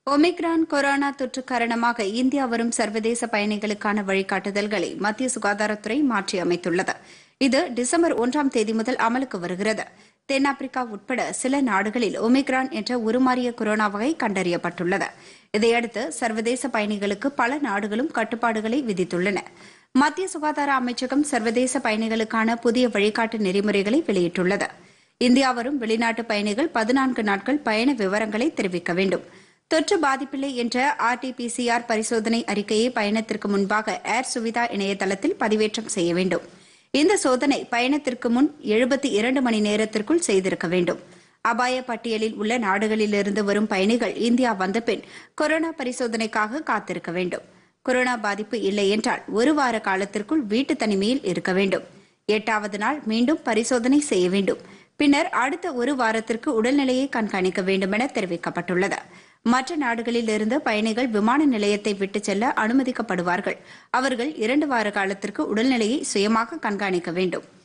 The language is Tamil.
ஒமிக்ரான் கொரோனா தொற்று காரணமாக இந்தியா வரும் சர்வதேச பயணிகளுக்கான வழிகாட்டுதல்களை மத்திய சுகாதாரத்துறை மாற்றியமைத்துள்ளது இது டிசம்பர் ஒன்றாம் தேதி முதல் அமலுக்கு வருகிறது தென்னாப்பிரிக்கா உட்பட சில நாடுகளில் ஒமிக்ரான் என்ற உருமாறிய கொரோனா வகை கண்டறியப்பட்டுள்ளது இதையடுத்து சர்வதேச பயணிகளுக்கு பல நாடுகளும் கட்டுப்பாடுகளை விதித்துள்ளன மத்திய சுகாதார அமைச்சகம் சர்வதேச பயணிகளுக்கான புதிய வழிகாட்டு நெறிமுறைகளை வெளியிட்டுள்ளது இந்தியா வரும் வெளிநாட்டு பயணிகள் பதினான்கு நாட்கள் பயண விவரங்களை தெரிவிக்க வேண்டும் தொற்று பாதிப்பில்லை என்ற ஆர்டிபிசிஆர் பரிசோதனை அறிக்கையை பயணத்திற்கு முன்பாக ஏர் சுவிதா இணையதளத்தில் பதிவேற்றம் செய்ய வேண்டும் இந்த சோதனை பயணத்திற்கு முன் எழுபத்தி இரண்டு மணி நேரத்திற்குள் செய்திருக்க வேண்டும் அபாய பட்டியலில் உள்ள நாடுகளிலிருந்து வரும் பயணிகள் இந்தியா வந்தபின் கொரோனா பரிசோதனைக்காக காத்திருக்க வேண்டும் கொரோனா பாதிப்பு இல்லை என்றால் ஒரு வார காலத்திற்குள் வீட்டு தனிமையில் இருக்க வேண்டும் எட்டாவது நாள் மீண்டும் பரிசோதனை செய்ய வேண்டும் பின்னர் அடுத்த ஒரு வாரத்திற்கு உடல்நிலையை கண்காணிக்க வேண்டும் என தெரிவிக்கப்பட்டுள்ளது மற்ற நாடுகளில் இருந்து பயணிகள் விமான நிலையத்தை விட்டு செல்ல அனுமதிக்கப்படுவார்கள் அவர்கள் இரண்டு வார காலத்திற்கு உடல்நிலையை சுயமாக கண்காணிக்க வேண்டும்